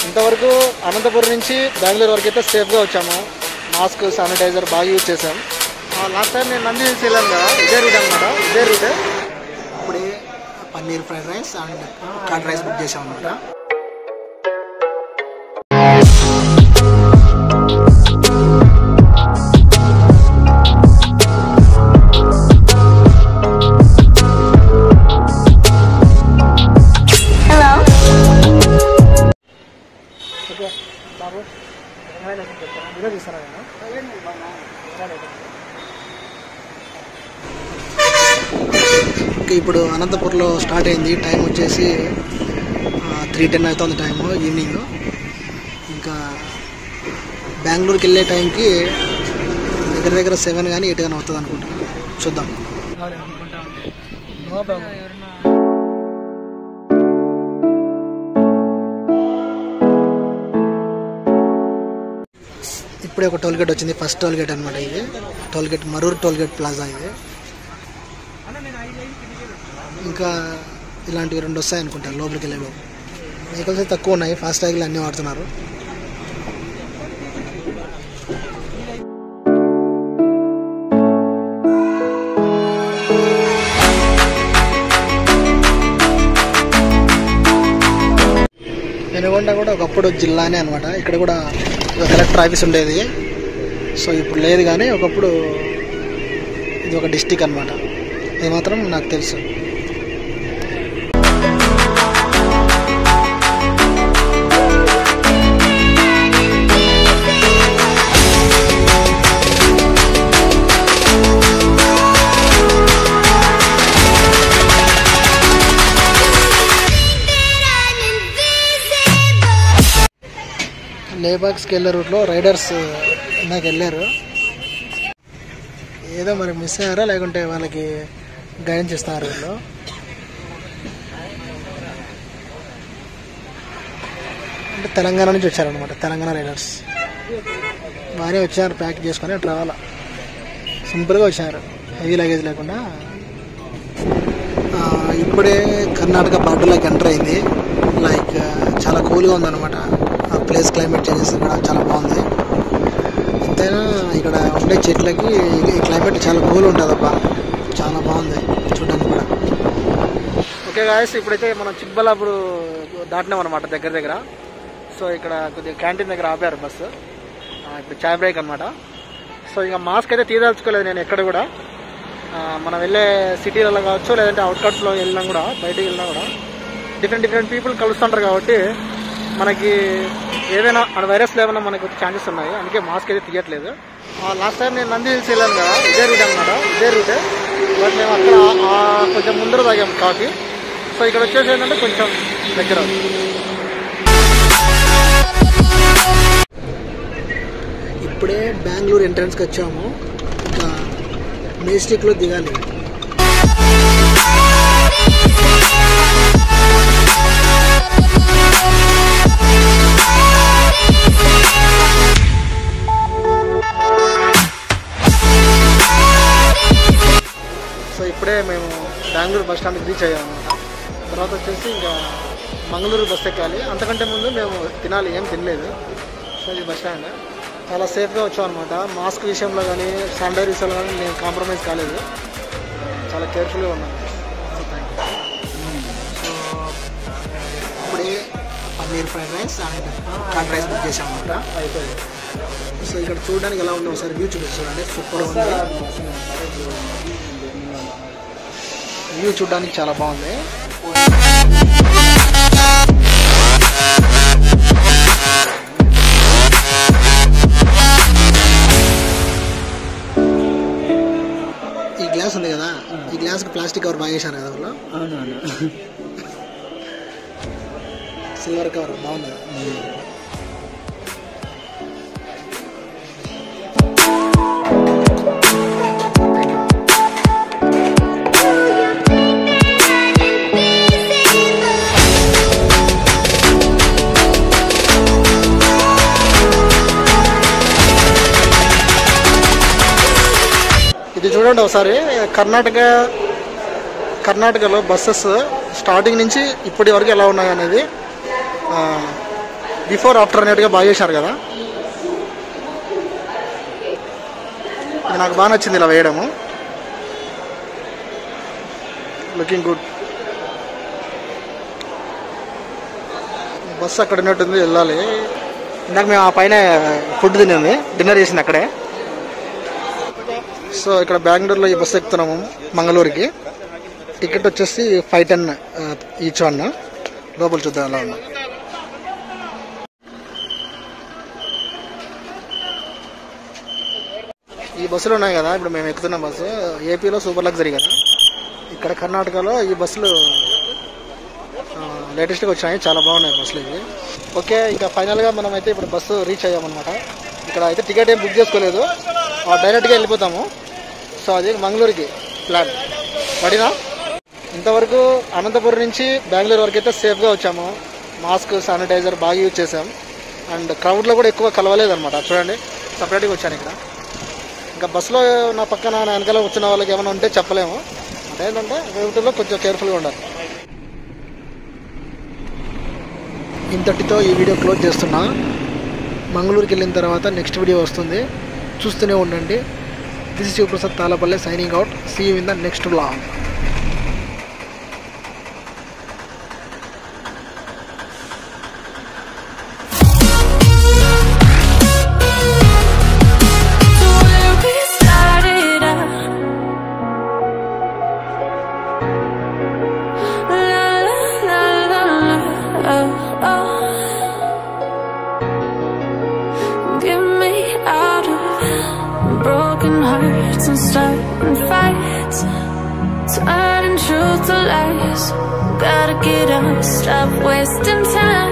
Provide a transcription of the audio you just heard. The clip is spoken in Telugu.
ఇంతవరకు అనంతపురం నుంచి బెంగళూరు వరకు అయితే సేఫ్గా వచ్చాము మాస్క్ శానిటైజర్ బాగా యూజ్ చేసాం లాస్ట్ టైం నేను నంది హిల్స్ వెళ్ళాను కదా ఇదే రూట్ అనమాట ఇదే రూటే ఇప్పుడే paneer fried rice and curd rice book చేసాం అనమాట ఓకే బాబు వీడియో తీస్తారా నేను ఓకే ఇప్పుడు అనంతపూర్లో స్టార్ట్ అయింది టైం వచ్చేసి త్రీ టెన్ అవుతుంది టైము ఈవినింగ్ ఇంకా బెంగళూరుకి వెళ్ళే టైంకి దగ్గర దగ్గర సెవెన్ కానీ ఎయిట్ కానీ అవుతుంది అనుకుంటా చూద్దాం నో ప్రాబ్లం ఇప్పుడే ఒక టోల్ గేట్ వచ్చింది ఫస్ట్ టోల్ గేట్ అనమాట ఇది toll gate Marur toll gate plaza ఇది ఇంకా ఇలాంటివి రెండు వస్తాయి అనుకుంటా లోపలికి వెళ్ళే లోపు వెహికల్స్ అయితే తక్కువ ఉన్నాయి ఫాస్ట్ ట్యాగ్లు అన్నీ వాడుతున్నారు పెనుగొండ కూడా ఒకప్పుడు జిల్లానే అనమాట ఇక్కడ కూడా ఒక కలెక్టర్ ఆఫీస్ ఉండేది సో ఇప్పుడు లేదు కానీ ఒకప్పుడు ఇది ఒక డిస్టిక్ అనమాట ఇది మాత్రం నాకు తెలుసు లేబాక్స్కి వెళ్ళే రూట్లో రైడర్స్ ఇందాక వెళ్ళారు ఏదో మరి మిస్ అయ్యారా లేకుంటే వాళ్ళకి గైడెన్స్ ఇస్తున్నారు వీళ్ళు అంటే తెలంగాణ నుంచి వచ్చారనమాట తెలంగాణ రైడర్స్ బాగానే వచ్చారు ప్యాక్ చేసుకొని అటు రావాలా సింపుల్గా వచ్చారు హెవీ లగేజ్ లేకుండా ఆ, ఇప్పుడే కర్ణాటక బార్డర్లోకి ఎంటర్ అయింది లైక్ చాలా కూల్గా ఉందన్నమాట ఆ ప్లేస్ క్లైమేట్ చేంజెస్ ఇక్కడ చాలా బాగుంది ఎంతైనా ఇక్కడ ఉండే చెట్లకి ఈ క్లైమేట్ చాలా కూల్ ఉంటుంది అబ్బా చాలా బాగుంది చూడడానికి కూడా ఓకే గాయస్ ఇప్పుడైతే మనం చిక్బల్లాపూర్ దాటినాం అనమాట దగ్గర దగ్గర సో ఇక్కడ కొద్దిగా క్యాంటీన్ దగ్గర ఆపారు బస్సు ఆ, ఇప్పుడు చాయ్ బ్రేక్ అనమాట సో ఇక మాస్క్ అయితే తీయదలుచుకోలేదు నేను ఎక్కడ కూడా ఆ, మనం వెళ్ళే సిటీలలో కావచ్చు లేదంటే అవుట్కట్స్లో వెళ్ళినా కూడా బయటికి వెళ్ళినా కూడా డిఫరెంట్ డిఫరెంట్ పీపుల్ కలుస్తుంటారు కాబట్టి మనకి ఏదైనా వైరస్లు ఏమైనా మనకు వచ్చే ఛాన్సెస్ ఉన్నాయి అందుకే మాస్క్ అయితే తీయట్లేదు లాస్ట్ టైం నేను నంది హిల్స్ వెళ్ళాను కదా ఇదే రూట్ అనమాట ఇదే రూటే బట్ మేము అక్కడ ఆ కొంచెం ముందర తాగాం కాఫీ సో ఇక్కడ వచ్చేసి ఏంటంటే కొంచెం దగ్గర ఇప్పుడే బెంగళూరు ఎంట్రన్స్కి వచ్చాము ఇంకా మేస్టిక్లో దిగాలి సో ఇప్పుడే మేము బెంగళూరు బస్ స్టాండ్కి రీచ్ అయ్యాము అనమాట తర్వాత వచ్చేసి ఇంకా మంగళూరు బస్ ఎక్కాలి అంతకంటే ముందు మేము తినాలి ఏం తినలేదు సో ఇది బస్ స్టాండ్ చాలా సేఫ్గా వచ్చాం అనమాట మాస్క్ విషయంలో కానీ శానిటైజర్ విషయంలో కానీ నేను కాంప్రమైజ్ కాలేదు చాలా కేర్ఫుల్గా ఉన్నాను సో థ్యాంక్ యూ ఇప్పుడే paneer fried rice and curd rice book చేసాం అనమాట అయిపోయింది సో ఇక్కడ చూడడానికి ఎలా ఉందో ఒకసారి వ్యూ చూపించు చూడండి సూపర్ ఉంది వ్యూ చూడడానికి చాలా బాగుంది ఈ గ్లాస్ ఉంది కదా ఈ గ్లాస్కి ప్లాస్టిక్ కవర్ బాగా వేశారు కదా వాళ్ళు అవునవును సిల్వర్ కవర్ బాగుంది ఇది చూడండి ఒకసారి కర్ణాటక కర్ణాటకలో బస్సెస్ స్టార్టింగ్ నుంచి ఇప్పటి వరకు ఎలా ఉన్నాయి అనేది ఆ, బిఫోర్ ఆఫ్టర్ అన్నట్టుగా బాగా చేశారు కదా ఇది నాకు బాగా నచ్చింది ఇలా వేయడము లుకింగ్ గుడ్ బస్సు అక్కడ ఉన్నట్టుంది వెళ్ళాలి ఇందాక మేము ఆ పైన ఫుడ్ తినింది డిన్నర్ చేసింది అక్కడే సో ఇక్కడ బెంగళూరులో ఈ బస్సు ఎక్కుతున్నాము మంగళూరుకి టికెట్ వచ్చేసి ఫైవ్ టెన్ ఈచ్ వన్ లోపల చూద్దాం ఎలా ఉన్నా ఈ బస్సులు ఉన్నాయి కదా ఇప్పుడు మేము ఎక్కుతున్న బస్సు ఏపీలో సూపర్ లగ్జరీ కదా ఇక్కడ కర్ణాటకలో ఈ బస్సులు లేటెస్ట్గా వచ్చాయి చాలా బాగున్నాయి బస్సులు ఇవి ఓకే ఇంకా ఫైనల్గా మనం అయితే ఇప్పుడు బస్సు రీచ్ అయ్యామన్నమాట ఇక్కడ అయితే టికెట్ ఏం బుక్ చేసుకోలేదు ఆ, డైరెక్ట్గా వెళ్ళిపోతాము సో అది మంగళూరుకి ప్లాన్ పడినా ఇంతవరకు అనంతపురం నుంచి బెంగళూరు వరకు అయితే సేఫ్గా వచ్చాము మాస్క్ శానిటైజర్ బాగా యూజ్ చేసాం అండ్ క్రౌడ్లో కూడా ఎక్కువ కలవలేదు అనమాట చూడండి సపరేట్గా వచ్చాను ఇక్కడ ఇంకా బస్సులో నా పక్కన నా వెనకాల వచ్చిన వాళ్ళకి ఏమైనా ఉంటే చెప్పలేము అదేంటంటే రేవుటలో కొంచెం కేర్ఫుల్గా ఉండాలి ఇంతటితో ఈ వీడియో క్లోజ్ చేస్తున్నా మంగళూరుకి వెళ్ళిన తర్వాత నెక్స్ట్ వీడియో వస్తుంది చూస్తూనే ఉండండి this Shivaprasad Talapalle signing out see you in the next blog where we started out. La la la la, oh, oh. Get me out of broken hearts and starting fights, turning truth to lies. Gotta get up, stop wasting time.